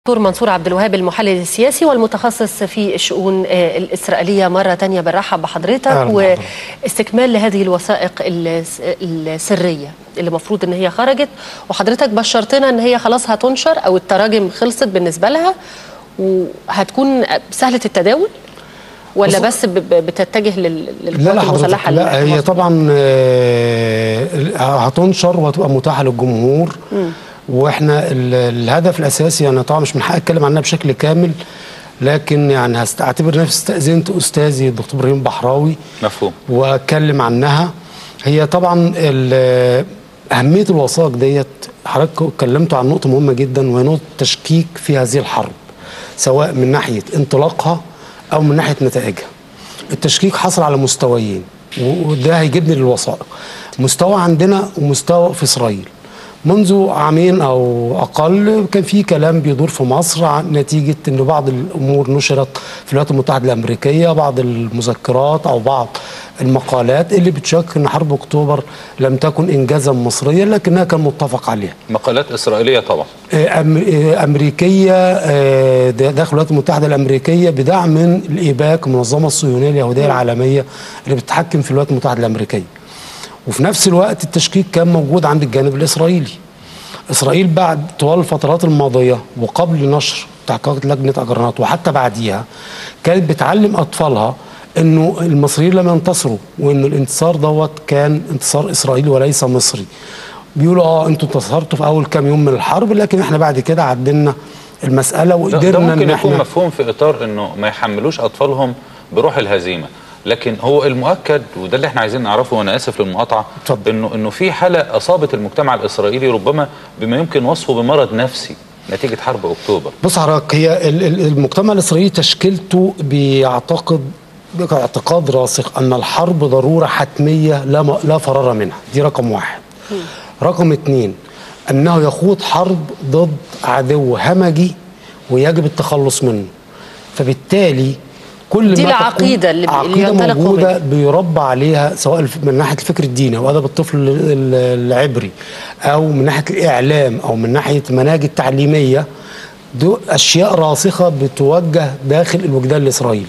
دكتور منصور عبد الوهاب المحلل السياسي والمتخصص في الشؤون آه، الإسرائيلية مرة تانية بنرحب بحضرتك أهلا بحضرتك. واستكمال لهذه الوثائق الس- السرية اللي المفروض ان هي خرجت وحضرتك بشرتنا ان هي خلاص هتنشر او التراجم خلصت بالنسبة لها وهتكون سهلة التداول ولا بص- بس ب- ب- بتتجه لل- لا للقوات لا حضرتك المسلحة لا هي المصرية؟ طبعا آه، هتنشر وهتبقى متاحه للجمهور واحنا ال- الهدف الاساسي انا طبعا مش من حقي اتكلم عنها بشكل كامل لكن يعني هستعتبر نفسي استاذنت استاذي الدكتور ابراهيم بحراوي مفهوم واتكلم عنها هي طبعا ال- اهميه الوثائق ديت حضرتك اتكلمتوا عن نقطه مهمه جدا وهي نقطه تشكيك في هذه الحرب سواء من ناحيه انطلاقها او من ناحيه نتائجها التشكيك حصل على مستويين و- وده هيجيبني للوثائق مستوى عندنا ومستوى في اسرائيل منذ عامين او اقل كان في كلام بيدور في مصر عن نتيجه ان بعض الامور نشرت في الولايات المتحده الامريكيه بعض المذكرات او بعض المقالات اللي بتشكك ان حرب اكتوبر لم تكن انجازا مصريا لكنها كان متفق عليها مقالات إسرائيلية طبعا أم- آه، أمريكية آه، دا- داخل الولايات المتحدة الأمريكية بدعم من الإيباك المنظمة الصهيونية اليهودية العالمية اللي بتتحكم في الولايات المتحدة الأمريكية وفي نفس الوقت التشكيك كان موجود عند الجانب الإسرائيلي إسرائيل بعد طوال الفترات الماضية وقبل نشر تحقيقات لجنة أجرانات وحتى بعديها كانت بتعلم أطفالها انه المصريين لم ينتصروا وانه الانتصار دوت كان انتصار اسرائيلي وليس مصري بيقولوا اه انتوا انتصرتوا في اول كام يوم من الحرب لكن احنا بعد كده عدلنا المساله ده, ده وقدرنا ممكن ان يكون احنا مفهوم في إطار أنه ما يحملوش أطفالهم بروح الهزيمة لكن هو المؤكد وده اللي احنا عايزين نعرفه وانا اسف للمقاطعه اتفضل. انه انه في حاله اصابت المجتمع الاسرائيلي ربما بما يمكن وصفه بمرض نفسي نتيجه حرب اكتوبر بص حضرتك هي ال- ال- المجتمع الاسرائيلي تشكيلته بيعتقد اعتقاد راسخ ان الحرب ضروره حتميه لا م- لا فرار منها دي رقم واحد رقم اتنين انه يخوض حرب ضد عدو همجي ويجب التخلص منه فبالتالي كل دي ما تقوم- العقيدة اللي بي- اللي عقيده ينطلقوا موجوده منها. بيربى عليها سواء الف- من ناحيه الفكر الديني او ادب الطفل ال- ال- العبري او من ناحيه الاعلام او من ناحيه المناهج التعليميه دو اشياء راسخه بتوجه داخل الوجدان الاسرائيلي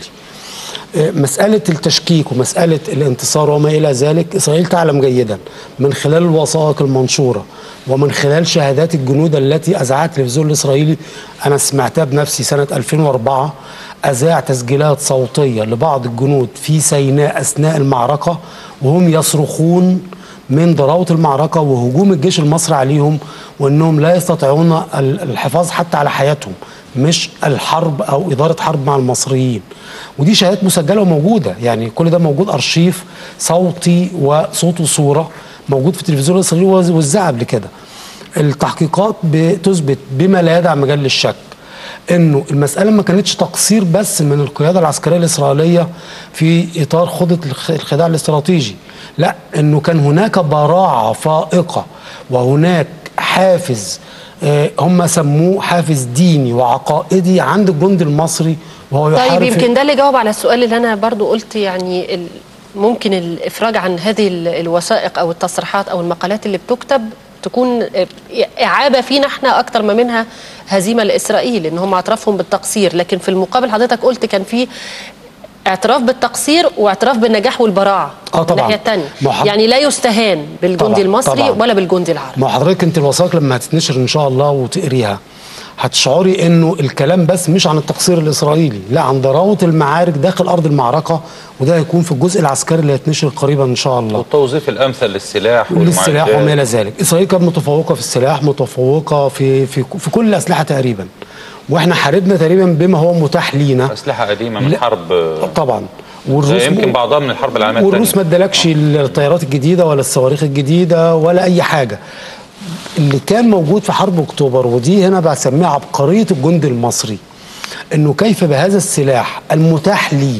آه، مسألة التشكيك ومسألة الانتصار وما إلى ذلك إسرائيل تعلم جيدا من خلال الوثائق المنشورة ومن خلال شهادات الجنود التي أذاعها التلفزيون الإسرائيلي أنا سمعتها بنفسي سنة 2004 أذاع تسجيلات صوتية لبعض الجنود في سيناء أثناء المعركة وهم يصرخون من ضراوة المعركة وهجوم الجيش المصري عليهم وأنهم لا يستطيعون ال- الحفاظ حتى على حياتهم مش الحرب أو إدارة حرب مع المصريين ودي شهادات مسجلة وموجودة يعني كل ده موجود أرشيف صوتي وصوت وصورة موجود في التلفزيون الإسرائيلي ووزع قبل كده التحقيقات بتثبت بما لا يدع مجال للشك انه المساله ما كانتش تقصير بس من القياده العسكريه الاسرائيليه في اطار خطه الخ- الخداع الاستراتيجي لا انه كان هناك براعه فائقه وهناك حافز آه، هم سموه حافز ديني وعقائدي عند الجندي المصري وهو طيب يحارب في- يمكن ده اللي جاوب على السؤال اللي انا برضو قلت يعني ال- ممكن الافراج عن هذه ال- الوثائق او التصريحات او المقالات اللي بتكتب تكون اعابه فينا احنا اكتر ما منها هزيمه لاسرائيل ان هم اعترافهم بالتقصير لكن في المقابل حضرتك قلت كان في اعتراف بالتقصير واعتراف بالنجاح والبراعه آه طبعاً. الناحيه الثانيه ما حض- يعني لا يستهان بالجندي طبعاً، المصري طبعاً. ولا بالجندي العربي ما حضرتك انت الوثائق لما هتتنشر ان شاء الله وتقريها هتشعري انه الكلام بس مش عن التقصير الاسرائيلي لا عن ضراوه المعارك داخل ارض المعركه وده هيكون في الجزء العسكري اللي هيتنشر قريبا ان شاء الله والتوظيف الامثل للسلاح للسلاح والمعدات. وما الى ذلك اسرائيل كانت متفوقه في السلاح متفوقه في في في كل الاسلحه تقريبا واحنا حاربنا تقريبا بما هو متاح لينا اسلحه قديمه من لا. حرب طبعا ده يمكن بعضها من الحرب العالميه والروس ما الثانيه ادالكش الطيارات الجديده ولا الصواريخ الجديده ولا اي حاجه اللي كان موجود في حرب اكتوبر ودي هنا بسميها عبقريه الجندي المصري انه كيف بهذا السلاح المتاح ليه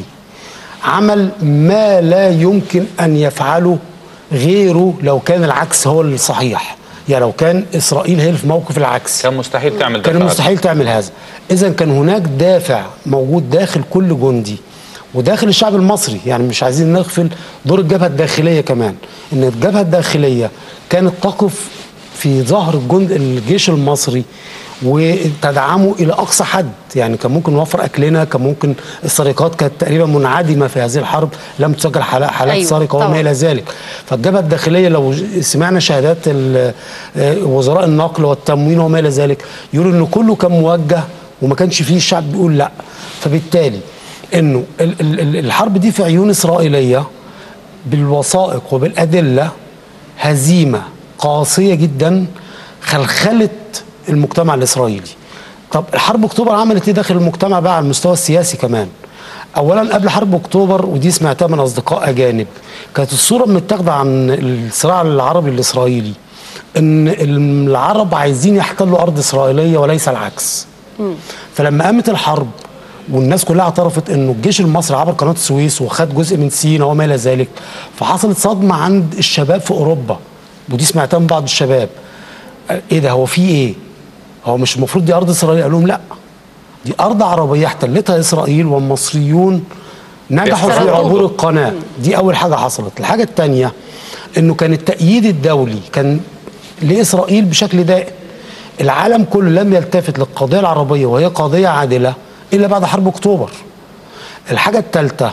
عمل ما لا يمكن ان يفعله غيره لو كان العكس هو الصحيح يعني لو كان اسرائيل هي اللي في موقف العكس كان مستحيل تعمل كان دفاع. مستحيل تعمل هذا اذا كان هناك دافع موجود داخل كل جندي وداخل الشعب المصري يعني مش عايزين نغفل دور الجبهه الداخليه كمان ان الجبهه الداخليه كانت تقف في ظهر الجند الجيش المصري وتدعمه الى اقصى حد يعني كان ممكن نوفر اكلنا كان ممكن السرقات كانت تقريبا منعدمه في هذه الحرب لم تسجل حالات حالات أيوة، سرقه وما طبعاً. الى ذلك فالجبهه الداخليه لو سمعنا شهادات ال- آه، وزراء النقل والتموين وما الى ذلك يقولوا ان كله كان موجه وما كانش فيه الشعب بيقول لا فبالتالي انه ال- ال- ال- الحرب دي في عيون اسرائيليه بالوثائق وبالادله هزيمه قاسيه جدا خلخلت المجتمع الاسرائيلي طب الحرب اكتوبر عملت ايه داخل المجتمع بقى على المستوى السياسي كمان اولا قبل حرب اكتوبر ودي سمعتها من اصدقاء اجانب كانت الصوره متاخده عن الصراع العربي الاسرائيلي ان العرب عايزين يحتلوا ارض اسرائيليه وليس العكس فلما قامت الحرب والناس كلها اعترفت انه الجيش المصري عبر قناه السويس وخد جزء من سيناء وما الى ذلك فحصلت صدمه عند الشباب في اوروبا ودي سمعتها من بعض الشباب ايه ده هو في ايه؟ هو مش المفروض دي ارض اسرائيل؟ قال لهم لا دي ارض عربيه احتلتها اسرائيل والمصريون نجحوا في بيستردوا. عبور القناه دي اول حاجه حصلت الحاجه الثانيه انه كان التأييد الدولي كان لاسرائيل بشكل دائم العالم كله لم يلتفت للقضيه العربيه وهي قضيه عادله الا بعد حرب اكتوبر الحاجه الثالثه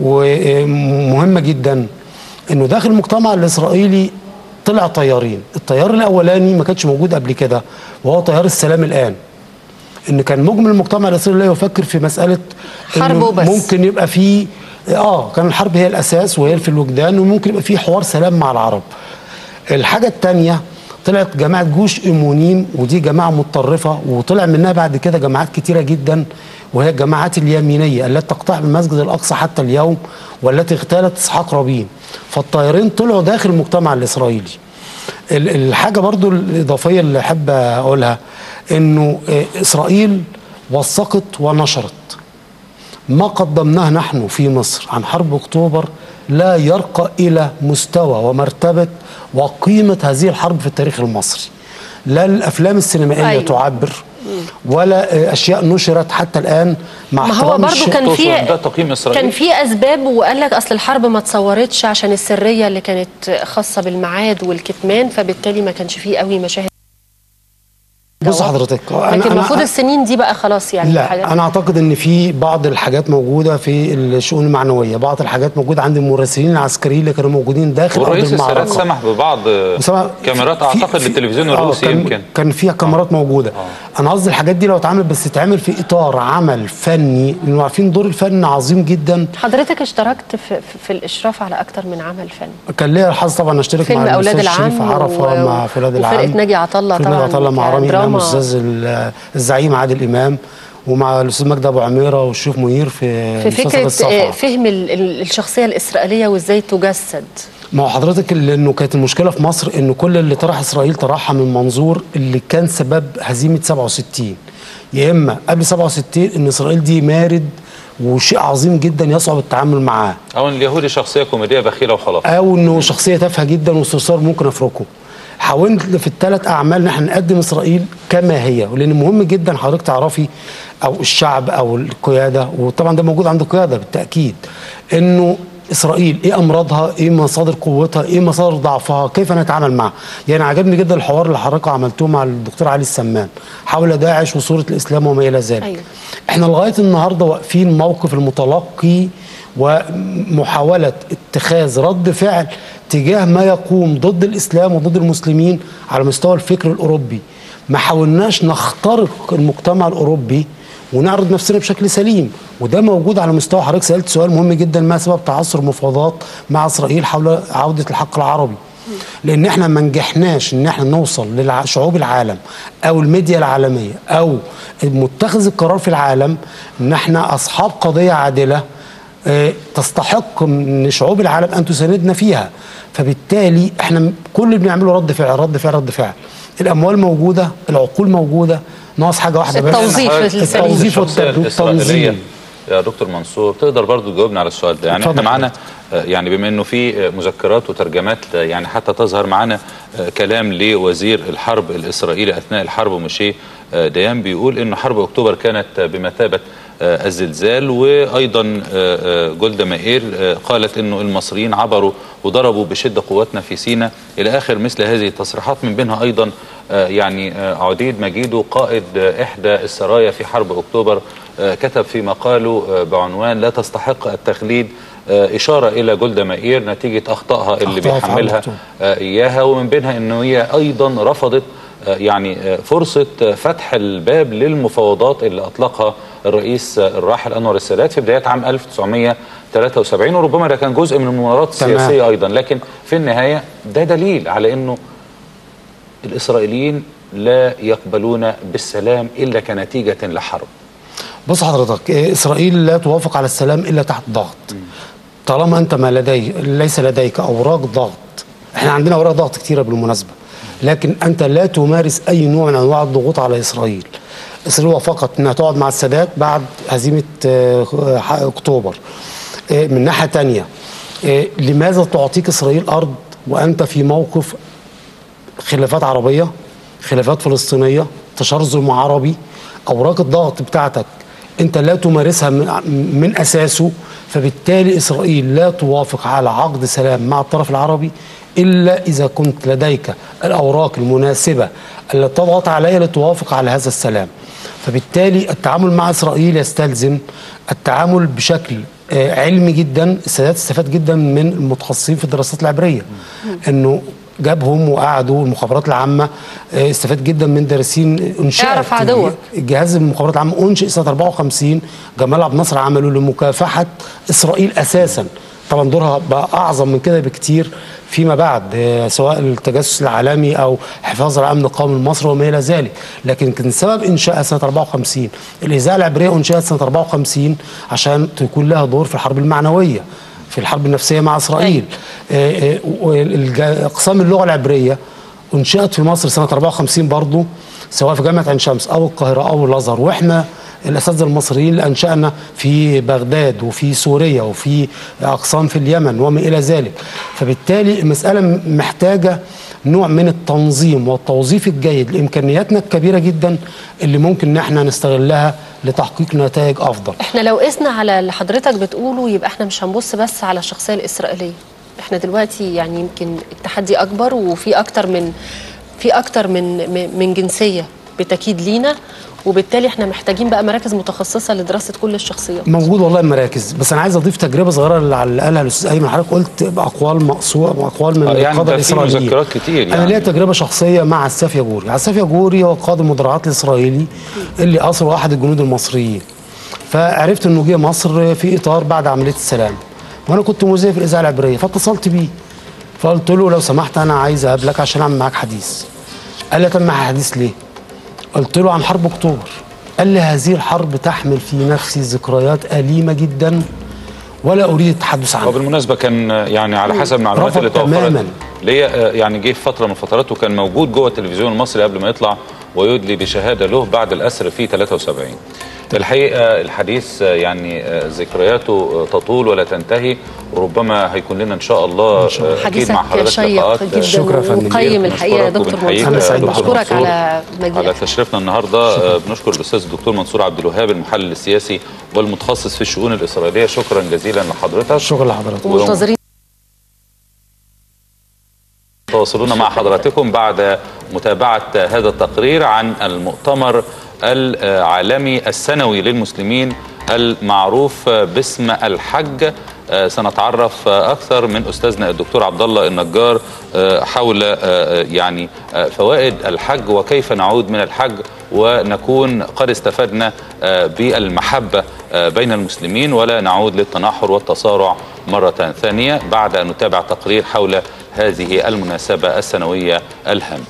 ومهمه جدا انه داخل المجتمع الاسرائيلي طلع طيارين الطيار الاولاني ما كانش موجود قبل كده وهو طيار السلام الان ان كان مجمل المجتمع الاسرائيلي لا يفكر في مساله حرب إنه وبس. ممكن يبقى في اه كان الحرب هي الاساس وهي في الوجدان وممكن يبقى في حوار سلام مع العرب الحاجه الثانيه طلعت جماعه جوش ايمونيم ودي جماعه متطرفه وطلع منها بعد كده جماعات كتيره جدا وهي الجماعات اليمينيه التي تقتحم المسجد الاقصى حتى اليوم والتي اغتالت اسحاق رابين فالطيارين طلعوا داخل المجتمع الاسرائيلي ال- الحاجه برضو الاضافيه اللي احب اقولها انه آه، اسرائيل وثقت ونشرت ما قدمناه نحن في مصر عن حرب اكتوبر لا يرقى الى مستوى ومرتبه وقيمه هذه الحرب في التاريخ المصري لا الافلام السينمائيه أيوة. أيوة. تعبر ولا آه، اشياء نشرت حتى الان مع ما هو احترام برضو الشيء كان تقصد في ده تقييم إسرائيل؟ كان في اسباب وقال لك اصل الحرب ما اتصورتش عشان السريه اللي كانت خاصه بالميعاد والكتمان فبالتالي ما كانش فيه قوي مشاهد بص حضرتك لكن المفروض السنين دي بقى خلاص يعني لا حاجات انا اعتقد ان في بعض الحاجات موجوده في الشؤون المعنويه بعض الحاجات موجوده عند المراسلين العسكريين اللي كانوا موجودين داخل ارض والرئيس السادات المعركه سمح ببعض وسمع- كاميرات في- اعتقد في- للتلفزيون آه، الروسي كان يمكن كان فيها كاميرات موجوده انا قصدي الحاجات دي لو اتعملت بس تتعمل في اطار عمل فني لانه عارفين دور الفن عظيم جدا حضرتك اشتركت في, في, في الاشراف على اكتر من عمل فني كان ليا الحظ طبعا اشترك فيلم مع أولاد الاستاذ شريف العم عرفه و- مع في اولاد وفرقة العم ناجي عطا الله فرقة طبعاً ناجي عطا الله مع رامي كدراما. امام والاستاذ ال- الزعيم عادل امام ومع الاستاذ مجدي ابو عميره والشيخ منير في في مسلسل فكره الصفعة. آه، فهم ال- ال- الشخصيه الاسرائيليه وازاي تجسد ما هو حضرتك اللي انه كانت المشكله في مصر انه كل اللي طرح اسرائيل طرحها من منظور اللي كان سبب هزيمه 67 يا اما قبل 67 ان اسرائيل دي مارد وشيء عظيم جدا يصعب التعامل معاه او ان اليهودي شخصيه كوميديه بخيله وخلاص او انه شخصيه تافهه جدا واستفسار ممكن افركه حاولت في الثلاث اعمال ان احنا نقدم اسرائيل كما هي ولان مهم جدا حضرتك تعرفي او الشعب او القياده وطبعا ده موجود عند القياده بالتاكيد انه اسرائيل ايه امراضها ايه مصادر قوتها ايه مصادر ضعفها كيف نتعامل معها يعني عجبني جدا الحوار اللي حضرتك عملتوه مع الدكتور علي السمان حول داعش وصوره الاسلام وما الى ذلك أيوة. احنا لغايه النهارده واقفين موقف المتلقي ومحاوله اتخاذ رد فعل تجاه ما يقوم ضد الاسلام وضد المسلمين على مستوى الفكر الاوروبي ما حاولناش نخترق المجتمع الاوروبي ونعرض نفسنا بشكل سليم وده موجود على مستوى حضرتك سالت سؤال مهم جدا ما سبب تعثر مفاوضات مع اسرائيل حول عوده الحق العربي لان احنا ما نجحناش ان احنا نوصل لشعوب العالم او الميديا العالميه او متخذ القرار في العالم ان احنا اصحاب قضيه عادله آه، تستحق من شعوب العالم ان تساندنا فيها فبالتالي احنا كل اللي بنعمله رد فعل رد فعل رد فعل الاموال موجوده العقول موجوده ناقص حاجه واحده بس التوظيف حضرتك السليم. التوظيف الشخصية والتنظيم. الإسرائيلية يا دكتور منصور تقدر برضو تجاوبنا على السؤال ده يعني احنا اتفضل معانا آه، يعني بما انه في آه، مذكرات وترجمات آه، يعني حتى تظهر معانا آه، كلام لوزير الحرب الاسرائيلي اثناء الحرب ومشي آه، ديان بيقول انه حرب اكتوبر كانت آه، بمثابه آه، الزلزال وايضا آه، آه، جولدا مائير آه، قالت انه المصريين عبروا وضربوا بشده قواتنا في سيناء الى اخر مثل هذه التصريحات من بينها ايضا آه، يعني آه، عديد مجيدو قائد آه، إحدى السرايا في حرب أكتوبر آه، كتب في مقاله آه، بعنوان لا تستحق التخليد آه، إشارة إلى جولدا مائير نتيجة أخطائها اللي أخطائها في حرب بيحملها أكتوبر. آه، إياها ومن بينها أنه هي أيضا رفضت آه، يعني آه، فرصة آه، فتح الباب للمفاوضات اللي أطلقها الرئيس آه، الراحل أنور السادات في بداية عام 1973 وربما ده كان جزء من المناورات تمام. السياسية أيضا لكن في النهاية ده دليل على أنه الإسرائيليين لا يقبلون بالسلام إلا كنتيجة لحرب بص حضرتك إيه، اسرائيل لا توافق على السلام الا تحت ضغط طالما انت ما لدي ليس لديك اوراق ضغط احنا عندنا اوراق ضغط كتيره بالمناسبه لكن انت لا تمارس اي نوع من انواع الضغوط على اسرائيل اسرائيل وافقت انها تقعد مع السادات بعد هزيمه آه، ح- اكتوبر آه، من ناحيه تانية آه، لماذا تعطيك اسرائيل ارض وانت في موقف خلافات عربية خلافات فلسطينية تشرذم عربي أوراق الضغط بتاعتك أنت لا تمارسها من, من أساسه فبالتالي إسرائيل لا توافق على عقد سلام مع الطرف العربي إلا إذا كنت لديك الأوراق المناسبة التي تضغط عليها لتوافق على هذا السلام فبالتالي التعامل مع إسرائيل يستلزم التعامل بشكل آه، علمي جدا السادات استفاد جدا من المتخصصين في الدراسات العبرية انه جابهم وقعدوا المخابرات العامه آه، استفاد جدا من دارسين انشئت اعرف عدوك. جهاز المخابرات العامه انشئ سنه 54 جمال عبد الناصر عمله لمكافحه اسرائيل اساسا طبعا دورها بقى اعظم من كده بكتير فيما بعد آه، سواء التجسس العالمي او حفاظ على الامن القومي المصري وما الى ذلك لكن كان سبب انشائها سنه 54 الاذاعه العبريه انشئت سنه 54 عشان تكون لها دور في الحرب المعنويه في الحرب النفسيه مع اسرائيل آه، آه، والج- اقسام اللغه العبريه انشئت في مصر سنه 54 برضو سواء في جامعه عين شمس او القاهره او الازهر واحنا الاساتذه المصريين اللي انشانا في بغداد وفي سوريا وفي اقسام في اليمن وما الى ذلك فبالتالي المساله م- محتاجه نوع من التنظيم والتوظيف الجيد لامكانياتنا الكبيره جدا اللي ممكن ان احنا نستغلها لتحقيق نتائج افضل احنا لو قسنا على اللي حضرتك بتقوله يبقى احنا مش هنبص بس على الشخصيه الاسرائيليه احنا دلوقتي يعني يمكن التحدي اكبر وفي اكتر من في اكتر من من- من جنسيه بتكيد لينا وبالتالي احنا محتاجين بقى مراكز متخصصه لدراسه كل الشخصيات موجود والله المراكز بس انا عايز اضيف تجربه صغيره اللي على- اللي قالها الاستاذ ايمن حضرتك قلت باقوال مقصوره واقوال من آه، يعني القاده ده في الاسرائيليين مذكرات كتير انا يعني. ليا تجربه شخصيه مع عساف ياجوري عساف ياجوري هو قائد المدرعات الاسرائيلي اللي اسر احد الجنود المصريين فعرفت انه جه مصر في اطار بعد عمليه السلام وانا كنت مذيع في الاذاعه العبريه فاتصلت بيه فقلت له لو سمحت انا عايز اقابلك عشان اعمل معاك حديث قال لي طب معاك حديث ليه قلت له عن حرب اكتوبر قال لي هذه الحرب تحمل في نفسي ذكريات أليمة جدا ولا أريد التحدث عنها وبالمناسبة كان آه، يعني على حسب المعلومات رفض اللي توفرت تماماً. ليا آه، يعني جه في فترة من الفترات وكان موجود جوه التلفزيون المصري قبل ما يطلع ويدلي بشهادة له بعد الأسر في 73 الحقيقة الحديث آه، يعني آه، ذكرياته آه، تطول ولا تنتهي وربما هيكون لنا إن شاء الله آه، أكيد حديثك مع حضرتك شيق لقاءات جدا شكرا يا فندم. وقيم الحقيقه يا بنشكرك دكتور وبنحييك أنا منصور سعيد يا بحضرتك. دكتور بشكرك منصور على على مجيئك تشريفنا النهارده آه، بنشكر الاستاذ الدكتور منصور عبد الوهاب المحلل السياسي والمتخصص في الشؤون الاسرائيليه شكرا جزيلا لحضرتك شكرا لحضرتك ومنتظرين تواصلون مع حضراتكم بعد متابعة هذا التقرير عن المؤتمر العالمي السنوي للمسلمين المعروف باسم الحج آه، سنتعرف آه، اكثر من استاذنا الدكتور عبد الله النجار آه، حول آه، يعني آه، فوائد الحج وكيف نعود من الحج ونكون قد استفدنا آه، بالمحبه آه، بين المسلمين ولا نعود للتناحر والتصارع مره ثانيه بعد ان نتابع تقرير حول هذه المناسبه السنويه الهامه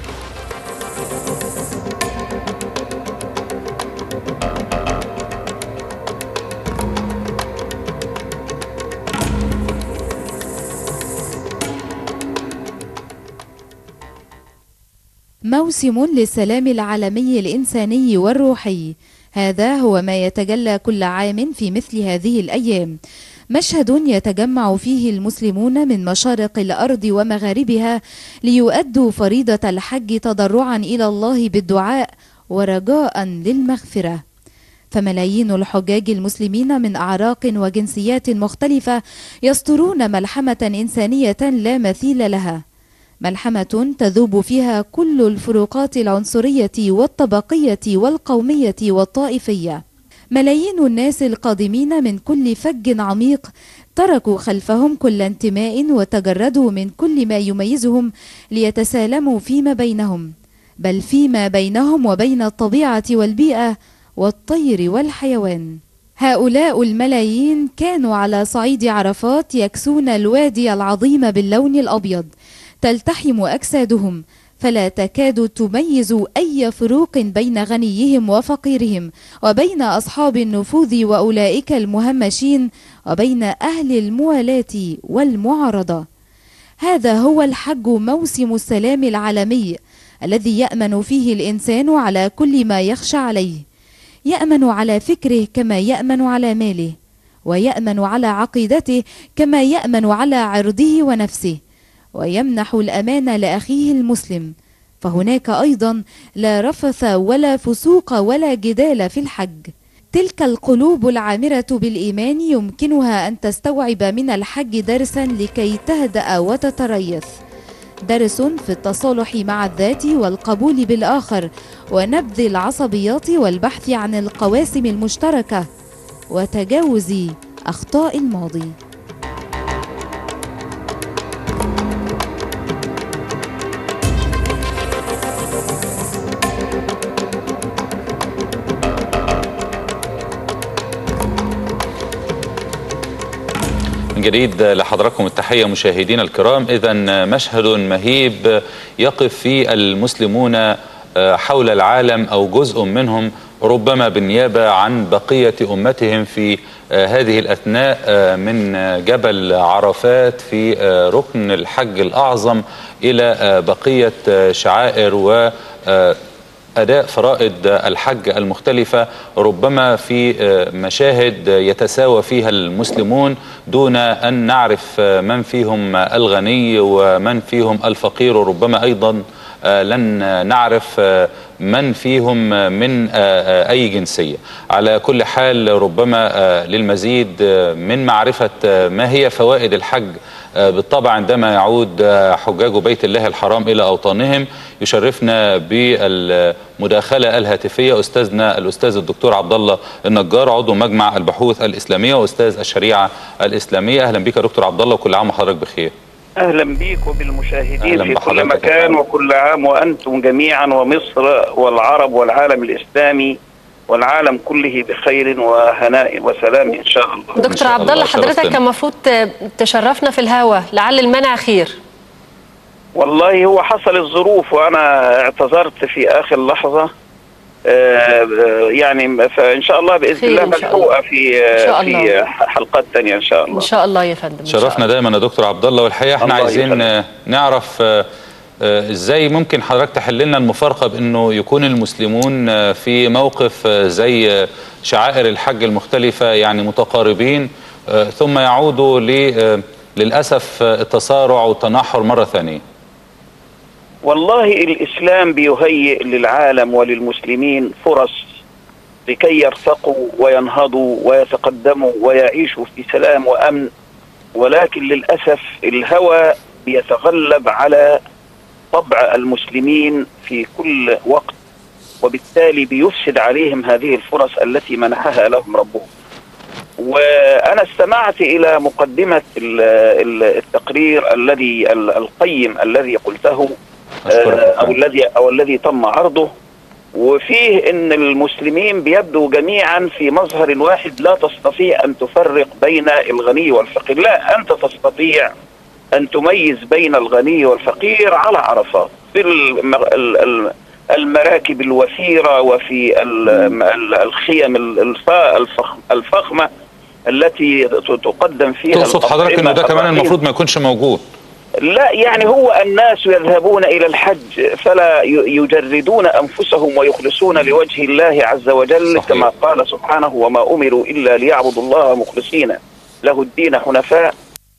موسم للسلام العالمي الإنساني والروحي هذا هو ما يتجلى كل عام في مثل هذه الأيام مشهد يتجمع فيه المسلمون من مشارق الأرض ومغاربها ليؤدوا فريضة الحج تضرعا إلى الله بالدعاء ورجاء للمغفرة فملايين الحجاج المسلمين من أعراق وجنسيات مختلفة يسطرون ملحمة إنسانية لا مثيل لها ملحمة تذوب فيها كل الفروقات العنصرية والطبقية والقومية والطائفية ملايين الناس القادمين من كل فج عميق تركوا خلفهم كل انتماء وتجردوا من كل ما يميزهم ليتسالموا فيما بينهم بل فيما بينهم وبين الطبيعة والبيئة والطير والحيوان هؤلاء الملايين كانوا على صعيد عرفات يكسون الوادي العظيم باللون الأبيض تلتحم أجسادهم فلا تكاد تميز أي فروق بين غنيهم وفقيرهم وبين أصحاب النفوذ وأولئك المهمشين وبين أهل الموالاة والمعارضة هذا هو الحج موسم السلام العالمي الذي يأمن فيه الإنسان على كل ما يخشى عليه يأمن على فكره كما يأمن على ماله ويأمن على عقيدته كما يأمن على عرضه ونفسه ويمنح الأمان لأخيه المسلم فهناك أيضا لا رفث ولا فسوق ولا جدال في الحج تلك القلوب العامرة بالإيمان يمكنها أن تستوعب من الحج درسا لكي تهدأ وتتريث درس في التصالح مع الذات والقبول بالآخر ونبذ العصبيات والبحث عن القواسم المشتركة وتجاوز أخطاء الماضي من جديد لحضراتكم التحية مشاهدينا الكرام إذا مشهد مهيب يقف فيه المسلمون حول العالم أو جزء منهم ربما بالنيابة عن بقية أمتهم في هذه الأثناء من جبل عرفات في ركن الحج الأعظم إلى بقية شعائر و أداء فرائض الحج المختلفة ربما في مشاهد يتساوى فيها المسلمون دون أن نعرف من فيهم الغني ومن فيهم الفقير وربما أيضا لن نعرف من فيهم من أي جنسية على كل حال ربما للمزيد من معرفة ما هي فوائد الحج بالطبع عندما يعود حجاج بيت الله الحرام إلى أوطانهم يشرفنا بالمداخلة الهاتفية أستاذنا الأستاذ الدكتور عبد الله النجار عضو مجمع البحوث الإسلامية وأستاذ الشريعة الإسلامية أهلا بك يا دكتور عبد الله وكل عام وحضرتك بخير اهلا بيك وبالمشاهدين أهلاً في كل بحضرتك مكان يا وكل عام وانتم جميعا ومصر والعرب والعالم الاسلامي والعالم كله بخير وهناء وسلام ان شاء الله دكتور شاء عبد الله الله حضرتك شرفتنا. كان المفروض تشرفنا في الهوا لعل المنع خير والله هو حصل الظروف وانا اعتذرت في اخر لحظه آه، آه، يعني فان شاء الله باذن خير الله إن شاء ملحوقه في إن شاء في الله. حلقات ثانيه ان شاء الله ان شاء الله يا فندم إن شاء شرفنا الله. دايما يا دكتور عبد الله والحقيقه احنا الله عايزين يخليك. آه، نعرف آه، آه، ازاي ممكن حضرتك تحل لنا المفارقه بانه يكون المسلمون آه، في موقف آه، زي آه، شعائر الحج المختلفه يعني متقاربين آه، ثم يعودوا ل آه، للاسف آه، التصارع والتناحر مره ثانيه والله الإسلام بيهيئ للعالم وللمسلمين فرص لكي يرتقوا وينهضوا ويتقدموا ويعيشوا في سلام وأمن ولكن للأسف الهوى بيتغلب على طبع المسلمين في كل وقت وبالتالي بيفسد عليهم هذه الفرص التي منحها لهم ربهم وأنا استمعت إلى مقدمة ال- ال- التقرير الذي ال- القيم الذي قلته أشكرك. آه، او الذي او الذي تم عرضه وفيه ان المسلمين بيبدو جميعا في مظهر واحد لا تستطيع ان تفرق بين الغني والفقير لا انت تستطيع ان تميز بين الغني والفقير على عرفات في الم- ال- ال- المراكب الوثيره وفي ال- ال- الخيم ال- الف- الفخ- الفخمه التي ت- تقدم فيها تقصد حضرتك انه ده الأطعمة كمان الرخيصة. المفروض ما يكونش موجود لا يعني هو الناس يذهبون إلى الحج فلا ي- يجردون أنفسهم ويخلصون لوجه الله عز وجل صحيح. كما قال سبحانه وما أمروا إلا ليعبدوا الله مخلصين له الدين حنفاء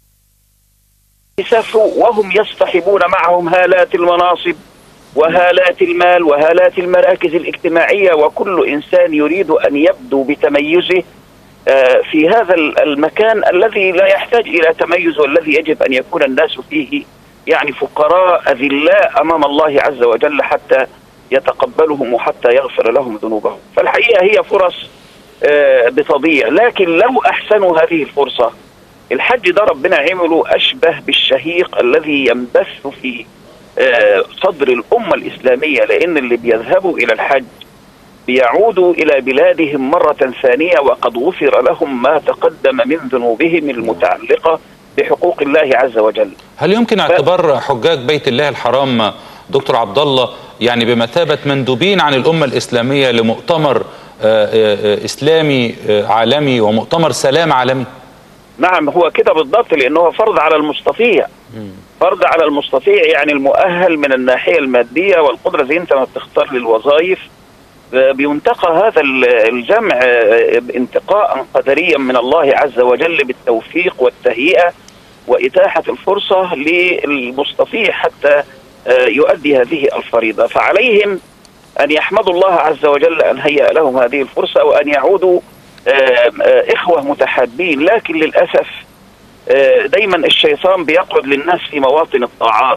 يسافروا وهم يصطحبون معهم هالات المناصب وهالات المال وهالات المراكز الاجتماعية وكل إنسان يريد أن يبدو بتميزه آه، في هذا ال- المكان الذي لا يحتاج الى تميز والذي يجب ان يكون الناس فيه يعني فقراء أذلاء أمام الله عز وجل حتى يتقبلهم وحتى يغفر لهم ذنوبهم فالحقيقة هي فرص آه، بتضيع لكن لو أحسنوا هذه الفرصة الحج ده ربنا عمله أشبه بالشهيق الذي ينبث في آه، صدر الأمة الإسلامية لأن اللي بيذهبوا إلى الحج بيعودوا إلى بلادهم مرة ثانية وقد غفر لهم ما تقدم من ذنوبهم المتعلقة بحقوق الله عز وجل هل يمكن اعتبار حجاج بيت الله الحرام دكتور عبد الله يعني بمثابه مندوبين عن الامه الاسلاميه لمؤتمر آه، آه، آه، اسلامي آه، عالمي ومؤتمر سلام عالمي؟ نعم هو كده بالضبط لأنه هو فرض على المستطيع فرض على المستطيع يعني المؤهل من الناحية المادية والقدرة زي أنت ما بتختار للوظائف آه، بينتقى هذا ال- الجمع آه، انتقاء قدريا من الله عز وجل بالتوفيق والتهيئة وإتاحة الفرصة للمستطيع حتى آه، يؤدي هذه الفريضة فعليهم أن يحمدوا الله عز وجل أن هيأ لهم هذه الفرصة وأن يعودوا آه، آه، إخوة متحابين لكن للأسف آه، دايما الشيطان بيقعد للناس في مواطن الطاعات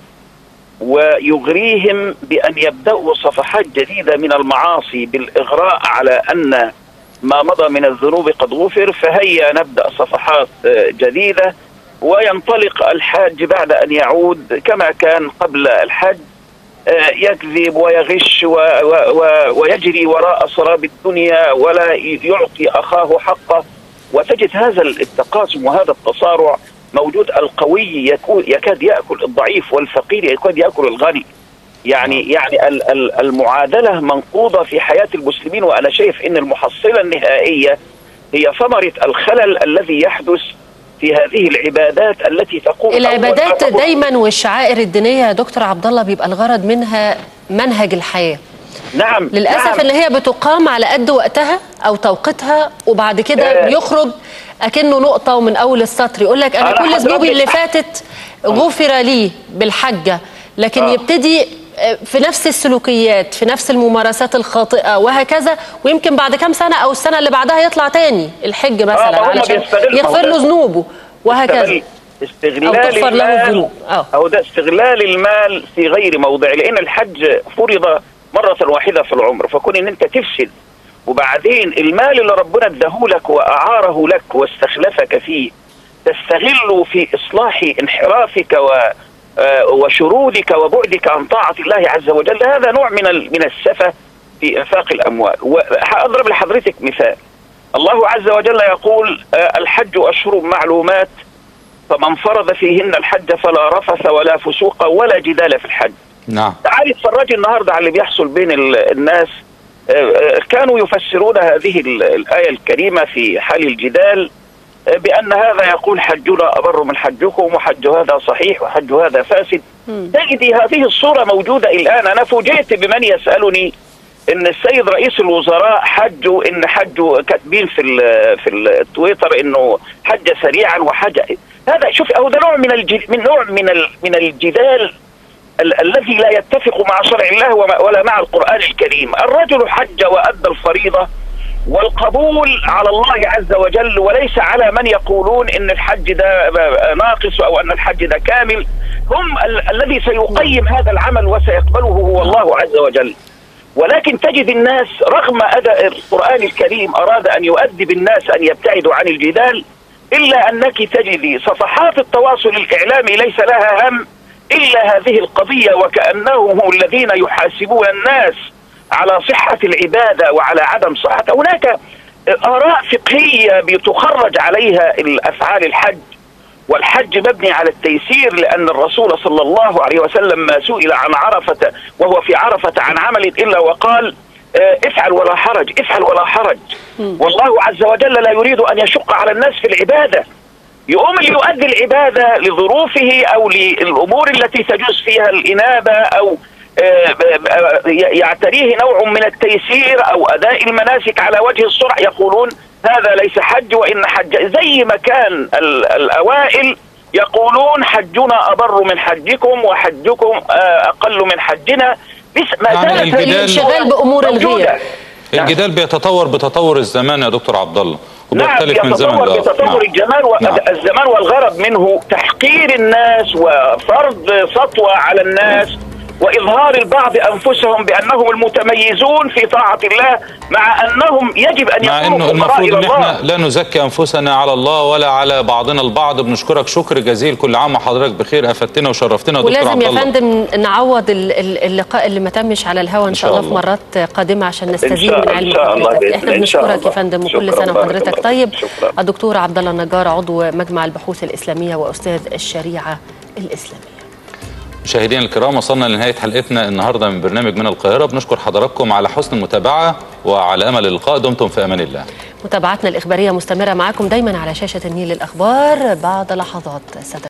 ويغريهم بأن يبدأوا صفحات جديدة من المعاصي بالإغراء على أن ما مضى من الذنوب قد غفر فهيا نبدأ صفحات آه، جديدة وينطلق الحاج بعد أن يعود كما كان قبل الحج آه، يكذب ويغش و و و ويجري وراء سراب الدنيا ولا يعطي أخاه حقه وتجد هذا التقاسم وهذا التصارع موجود القوي يكو- يكاد يأكل الضعيف والفقير يكاد يأكل الغني يعني يعني ال- ال- المعادلة منقوضة في حياة المسلمين وأنا شايف أن المحصلة النهائية هي ثمرة الخلل الذي يحدث في هذه العبادات التي تقوم العبادات أول ما تقوم- دايما والشعائر الدينيه يا دكتور عبد الله بيبقى الغرض منها منهج الحياه نعم للاسف نعم. ان هي بتقام على قد وقتها او توقيتها وبعد كده آه. بيخرج اكنه نقطه ومن اول السطر يقول لك انا أنا كل ذنوبي حضرتك- اللي فاتت غفر لي بالحجه لكن آه. يبتدي آه، في نفس السلوكيات في نفس الممارسات الخاطئه وهكذا ويمكن بعد كام سنه او السنه اللي بعدها يطلع تاني الحج مثلا ما هم علشان بيستغلوا يغفر له ده. ذنوبه وهكذا استغل- استغلال أو تغفر له المال الذنوب. آه. أو ده استغلال المال في غير موضع لأن الحج فرض مرة واحدة في العمر فكون إن أنت تفسد وبعدين المال اللي ربنا اداهولك وأعاره لك واستخلفك فيه تستغله في إصلاح انحرافك و آه، وشرودك وبعدك عن طاعة الله عز وجل هذا نوع من ال- من السفة في إنفاق الأموال وأضرب لحضرتك مثال الله عز وجل يقول آه، الحج أشهر معلومات فمن فرض فيهن الحج فلا رفث ولا فسوق ولا جدال في الحج نعم تعالي اتفرجي النهارده على اللي بيحصل بين ال- الناس آه، آه، كانوا يفسرون هذه ال- الآية الكريمة في حال الجدال آه، بأن هذا يقول حجنا أبر من حجكم وحج هذا صحيح وحج هذا فاسد تجدي هذه الصورة موجودة الآن أنا فوجئت بمن يسألني ان السيد رئيس الوزراء حجوا ان حجوا كاتبين في ال- في التويتر انه حج سريعا وحج هذا شوف هو ده نوع من الج... من نوع من ال... من الجدال ال... الذي لا يتفق مع شرع الله وما... ولا مع القران الكريم الرجل حج وادى الفريضه والقبول على الله عز وجل وليس على من يقولون ان الحج ده ناقص او ان الحج ده كامل هم ال... الذي سيقيم هذا العمل وسيقبله هو الله عز وجل ولكن تجد الناس رغم أداء القرآن الكريم أراد أن يؤدب الناس أن يبتعدوا عن الجدال إلا أنك تجدي صفحات التواصل الإعلامي ليس لها هم إلا هذه القضية وكأنهم هم الذين يحاسبون الناس على صحة العبادة وعلى عدم صحة هناك آراء فقهية بتخرج عليها الأفعال الحج والحج مبني على التيسير لأن الرسول صلى الله عليه وسلم ما سئل عن عرفة وهو في عرفة عن عمل إلا وقال آه، افعل ولا حرج افعل ولا حرج والله عز وجل لا يريد أن يشق على الناس في العبادة يقوم اللي يؤدي العبادة لظروفه أو للأمور التي تجوز فيها الإنابة أو آه، ب- آه، يعتريه نوع من التيسير أو أداء المناسك على وجه السرعة يقولون هذا ليس حج وإن حج زي ما كان ال- الأوائل يقولون حجنا أبر من حجكم وحجكم آه، أقل من حجنا بس ما يعني زالت هذه الجدال- الانشغال بأمور موجودة. الغير الجدال بيتطور بتطور الزمان يا دكتور عبد الله نعم وبيختلف من زمن يتطور لاخر بتطور نعم. الجمال نعم. والزمان والغرض منه تحقير الناس وفرض سطوة على الناس وإظهار البعض أنفسهم بأنهم المتميزون في طاعة الله مع أنهم يجب أن مع يكونوا انه فقراء المفروض إلى ان الله احنا لا نزكي انفسنا على الله ولا على بعضنا البعض بنشكرك شكر جزيل كل عام وحضرتك بخير افدتنا وشرفتنا يا دكتور ولازم عبد يا الله فندم نعوض ال- ال- اللقاء اللي ما تمش على الهوا ان شاء شاء الله في الله. مرات قادمه عشان نستزيد شاء- من إن علم شاء الله حضرتك بإذن احنا الله. إن شاء بنشكرك يا الله. فندم وكل شكراً، سنه بارك وحضرتك الله طيب فيك. شكراً. الدكتور عبد الله النجار عضو مجمع البحوث الاسلاميه واستاذ الشريعه الاسلاميه مشاهدينا الكرام وصلنا لنهايه حلقتنا النهارده من برنامج من القاهره بنشكر حضراتكم على حسن المتابعه وعلى امل اللقاء دمتم في امان الله متابعتنا الاخباريه مستمره معاكم دايما على شاشه النيل الاخبار بعد لحظات ستكون